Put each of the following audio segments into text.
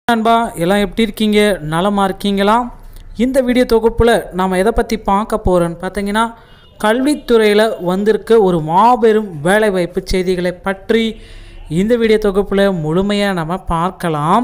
நண்பா எல்லாம் எப்படி இருக்கீங்க நலமாக இருக்கீங்களா இந்த வீடியோ தொகுப்பில் நாம் எதை பற்றி பார்க்க போகிறோன்னு பார்த்தீங்கன்னா கல்வித்துறையில் வந்திருக்க ஒரு மாபெரும் வேலைவாய்ப்பு செய்திகளை பற்றி இந்த வீடியோ தொகுப்பில் முழுமையாக நம்ம பார்க்கலாம்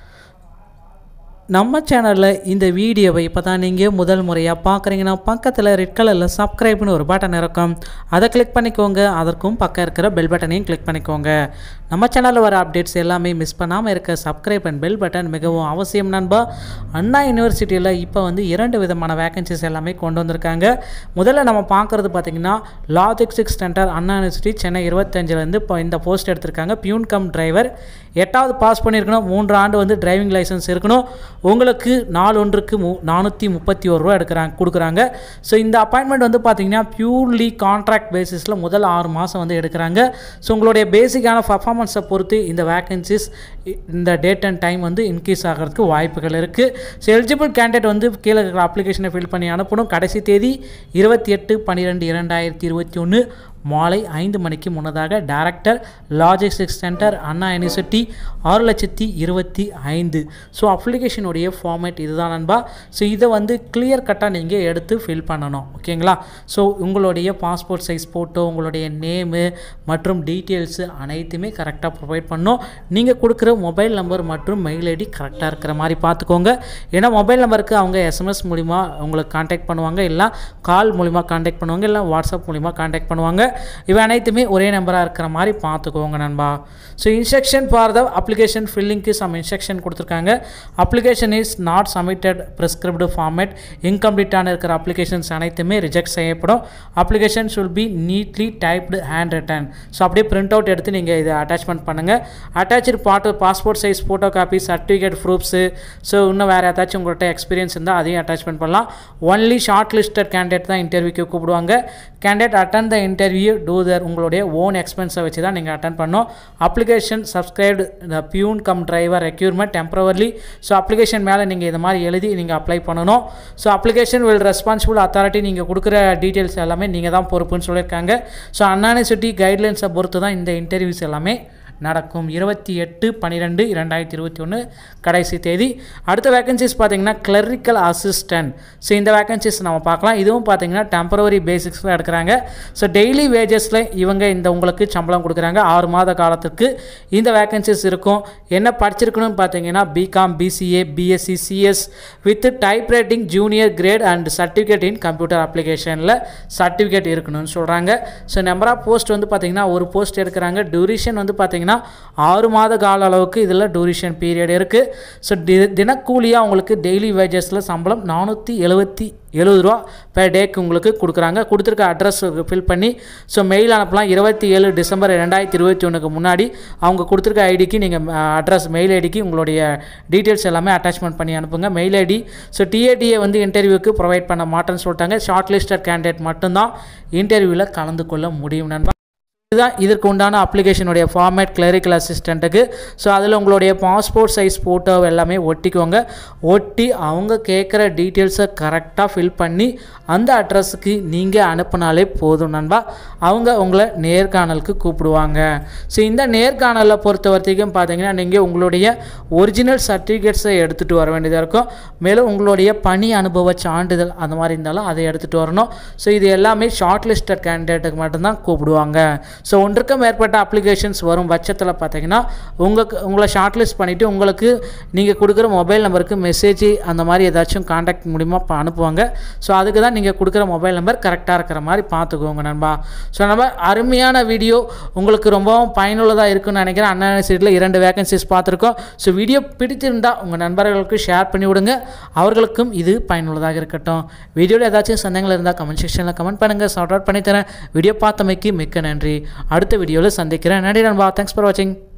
நம்ம சேனலில் இந்த வீடியோவை இப்போ தான் நீங்கள் முதல் முறையாக பார்க்குறீங்கன்னா பக்கத்தில் ரெட் கலரில் சப்ஸ்கிரைப்னு ஒரு பட்டன் இருக்கும் அதை கிளிக் பண்ணிக்கோங்க அதற்கும் பக்கம் இருக்கிற பெல் பட்டனையும் கிளிக் பண்ணிக்கோங்க நம்ம சேனலில் வர அப்டேட்ஸ் எல்லாமே மிஸ் பண்ணாமல் இருக்க சப்ஸ்கிரைப் அண்ட் பெல் பட்டன் மிகவும் அவசியம் நண்பா அண்ணா யூனிவர்சிட்டியில் இப்போ வந்து இரண்டு விதமான வேகன்சிஸ் எல்லாமே கொண்டு வந்திருக்காங்க முதல்ல நம்ம பார்க்குறது பார்த்திங்கன்னா logistics centre Anna university Chennai இருபத்தஞ்சிலேருந்து இப்போ இந்த போஸ்ட் எடுத்திருக்காங்க பியூன் கம் டிரைவர் எட்டாவது பாஸ் பண்ணியிருக்கணும் மூன்று ஆண்டு வந்து டிரைவிங் லைசன்ஸ் இருக்கணும் உங்களுக்கு நாலு ஒன்றுக்கு மு நானூற்றி முப்பத்தி ஒரு ரூபா எடுக்கிறாங்க கொடுக்குறாங்க ஸோ இந்த அப்பாயின்மெண்ட் வந்து பார்த்தீங்கன்னா பியூர்லி கான்ட்ராக்ட் பேசிஸில் முதல் ஆறு மாதம் வந்து எடுக்கிறாங்க ஸோ உங்களுடைய பேசிக்கான பர்ஃபார்மன்ஸை பொறுத்து இந்த வேகன்சிஸ் இந்த டேட் அண்ட் டைம் வந்து இன்க்ரீஸ் ஆகிறதுக்கு வாய்ப்புகள் இருக்குது ஸோ எலிஜிபிள் கேண்டிடேட் வந்து கீழே இருக்கிற அப்ளிகேஷனை ஃபில் பண்ணி அனுப்பணும் கடைசி தேதி இருபத்தி எட்டு பன்னிரெண்டு இரண்டாயிரத்தி இருபத்தி ஒன்று மாலை ஐந்து மணிக்கு முன்னதாக director logistics centre Anna university ஆறு லட்சத்தி இருபத்தி ஐந்து ஸோ அப்ளிகேஷனுடைய ஃபார்மேட் இதுதான் நண்பா ஸோ இதை வந்து கிளியர் கட்டாக நீங்கள் எடுத்து ஃபில் பண்ணணும் ஓகேங்களா ஸோ உங்களுடைய பாஸ்போர்ட் சைஸ் ஃபோட்டோ உங்களுடைய நேமு மற்றும் டீட்டெயில்ஸு அனைத்துமே கரெக்டாக ப்ரொவைட் பண்ணணும் நீங்கள் கொடுக்குற மொபைல் நம்பர் மற்றும் மெயில் ஐடி கரெக்டாக இருக்கிற மாதிரி பார்த்துக்கோங்க ஏன்னா மொபைல் நம்பருக்கு அவங்க எஸ்எம்எஸ் மூலிமா உங்களுக்கு காண்டாக்ட் பண்ணுவாங்க இல்லை கால் மூலிமா காண்டாக்ட் பண்ணுவாங்க இல்லை வாட்ஸ்அப் மூலிமா காண்டாக்ட் பண்ணுவாங்க இவை அனைத்துமே ஒரே நம்பராக இருக்கிற மாதிரி பார்த்துக்கோங்க நண்பா so instruction for the application ஃபில்லிங்க்கு சம் இன்ஸ்ட்ரக்ஷன் கொடுத்துருக்காங்க application is not submitted prescribed format இன்கம்ப்ளீட்டான இருக்கிற அப்ளிகேஷன்ஸ் அனைத்துமே ரிஜெக்ட் செய்யப்படும் application should be neatly typed hand written so அப்படியே பிரிண்ட் அவுட் எடுத்து நீங்கள் இதை அட்டாச்மெண்ட் பண்ணுங்கள் attach both passport size photo copy certificate proofs so இன்னும் வேறு ஏதாச்சும் உங்கள்கிட்ட எக்ஸ்பீரியன்ஸ் இருந்தால் அதையும் அட்டாச்மெண்ட் பண்ணலாம் ஒன்லி ஷார்ட் லிஸ்டட் கேண்டிடேட் தான் இன்டர்வியூக்கு கூப்பிடுவாங்க candidate attend the interview to their உங்களுடைய ஓன் எக்ஸ்பென்ஸை வச்சு தான் நீங்கள் அட்டன் பண்ணணும் application subscribed the peon cum driver requirement temporarily so application மேலே நீங்கள் இது மாதிரி எழுதி நீங்கள் அப்ளை பண்ணணும் so application will responsible authority நீங்கள் கொடுக்குற டீட்டெயில்ஸ் எல்லாமே நீங்கள் தான் பொறுப்புன்னு சொல்லியிருக்காங்க ஸோ அண்ணா யூனிவர்சிட்டி கைட்லைன்ஸை பொறுத்து தான் இந்த இன்டர்வியூஸ் எல்லாமே நடக்கும் இருபத்தி எட்டு பன்னிரெண்டு இரண்டாயிரத்தி இருபத்தி ஒன்று கடைசி தேதி அடுத்த வேகன்சிஸ் பார்த்தீங்கன்னா கிளரிக்கல் அசிஸ்டன்ட் ஸோ இந்த வேகன்சிஸ் நம்ம பார்க்கலாம் இதுவும் பார்த்தீங்கன்னா டெம்பரவரி பேசிக்ஸில் எடுக்கிறாங்க ஸோ டெய்லி வேஜஸில் இவங்க இந்த உங்களுக்கு சம்பளம் கொடுக்குறாங்க ஆறு மாத காலத்துக்கு இந்த வேகன்சிஸ் இருக்கும் என்ன படிச்சிருக்கணும்னு பார்த்தீங்கன்னா B Com BCA BSc CS with type writing junior grade and certificate in computer அப்ளிகேஷனில் சர்டிஃபிகேட் இருக்கணும்னு சொல்கிறாங்க ஸோ நம்பர் ஆஃப் போஸ்ட் வந்து பார்த்தீங்கன்னா ஒரு போஸ்ட் எடுக்கிறாங்க டியூரேஷன் வந்து பார்த்தீங்கன்னா ஆறு மாத கால அளவுக்கு இதில் டூரிஷன் பீரியட் இருக்குது ஸோ டி தினக்கூலியாக உங்களுக்கு டெய்லி வேஜஸில் சம்பளம் நானூற்றி எழுபத்தி எழுபது ரூபா பெர் டேக்கு உங்களுக்கு கொடுக்குறாங்க கொடுத்துருக்க அட்ரஸ் ஃபில் பண்ணி ஸோ மெயில் அனுப்பலாம் இருபத்தி ஏழு டிசம்பர் ரெண்டாயிரத்தி இருபத்தி ஒன்றுக்கு முன்னாடி அவங்க கொடுத்துருக்க ஐடிக்கு நீங்கள் அட்ரஸ் மெயில் ஐடிக்கு உங்களுடைய டீட்டெயில்ஸ் எல்லாமே அட்டாச்மெண்ட் பண்ணி அனுப்புங்க மெயில் ஐடி ஸோ டிஏடிஏ வந்து இன்டர்வியூக்கு ப்ரொவைட் பண்ண மாட்டேன்னு சொல்லிட்டாங்க ஷார்ட் லிஸ்டட் கேண்டிடேட் மட்டும்தான் இன்டர்வியூவில் கலந்து கொள்ள முடியும் நண்பா இதுதான் இதற்கு உண்டான அப்ளிகேஷனுடைய ஃபார்மேட் கிளரிக்கல் அசிஸ்டண்ட்டுக்கு ஸோ அதில் உங்களுடைய பாஸ்போர்ட் சைஸ் ஃபோட்டோ எல்லாமே ஒட்டிக்கோங்க ஒட்டி அவங்க கேட்குற டீட்டெயில்ஸை கரெக்டாக ஃபில் பண்ணி அந்த அட்ரஸுக்கு நீங்கள் அனுப்பினாலே போதும் நண்பா அவங்க உங்களை நேர்காணலுக்கு கூப்பிடுவாங்க ஸோ இந்த நேர்காணலை பொறுத்த வரைக்கும் பார்த்தீங்கன்னா நீங்கள் உங்களுடைய ஒரிஜினல் சர்டிஃபிகேட்ஸை எடுத்துகிட்டு வர வேண்டியதாக இருக்கும் மேலும் உங்களுடைய பணி அனுபவ சான்றிதழ் அந்த மாதிரி இருந்தாலும் அதை எடுத்துகிட்டு வரணும் ஸோ இது எல்லாமே ஷார்ட் லிஸ்டட் கேண்டிடேட்டுக்கு மட்டும்தான் கூப்பிடுவாங்க ஸோ ஒன்றுக்கும் மேற்பட்ட அப்ளிகேஷன்ஸ் வரும் பட்சத்தில் பார்த்தீங்கன்னா உங்களுக்கு உங்களை ஷார்ட் லிஸ்ட் பண்ணிவிட்டு உங்களுக்கு நீங்கள் கொடுக்குற மொபைல் நம்பருக்கு மெசேஜ் அந்த மாதிரி ஏதாச்சும் காண்டாக்ட் மூலிமா ப- அனுப்புவாங்க ஸோ அதுக்கு தான் நீங்கள் கொடுக்குற மொபைல் நம்பர் கரெக்டாக இருக்கிற மாதிரி பார்த்துக்கோங்க நண்பா ஸோ நம்ம அருமையான வீடியோ உங்களுக்கு ரொம்பவும் பயனுள்ளதாக இருக்குன்னு நினைக்கிறேன் அண்ணா யூனிவர்சிட்டியில் இரண்டு வேகன்சிஸ் பார்த்துருக்கோம் ஸோ வீடியோ பிடித்திருந்தால் உங்கள் நண்பர்களுக்கு ஷேர் பண்ணி விடுங்க அவர்களுக்கும் இது பயனுள்ளதாக இருக்கட்டும் வீடியோவில் ஏதாச்சும் சந்தேகங்கள் இருந்தால் கமெண்ட் செக்ஷனில் கமெண்ட் பண்ணுங்கள் சார்ட் அவுட் பண்ணித்தரேன் வீடியோ பார்த்தமைக்கு மிக்க நன்றி அடுத்த வீடியோவில் சந்திக்கிறேன் நன்றி நண்பா தேங்க்ஸ் ஃபார் வாட்சிங்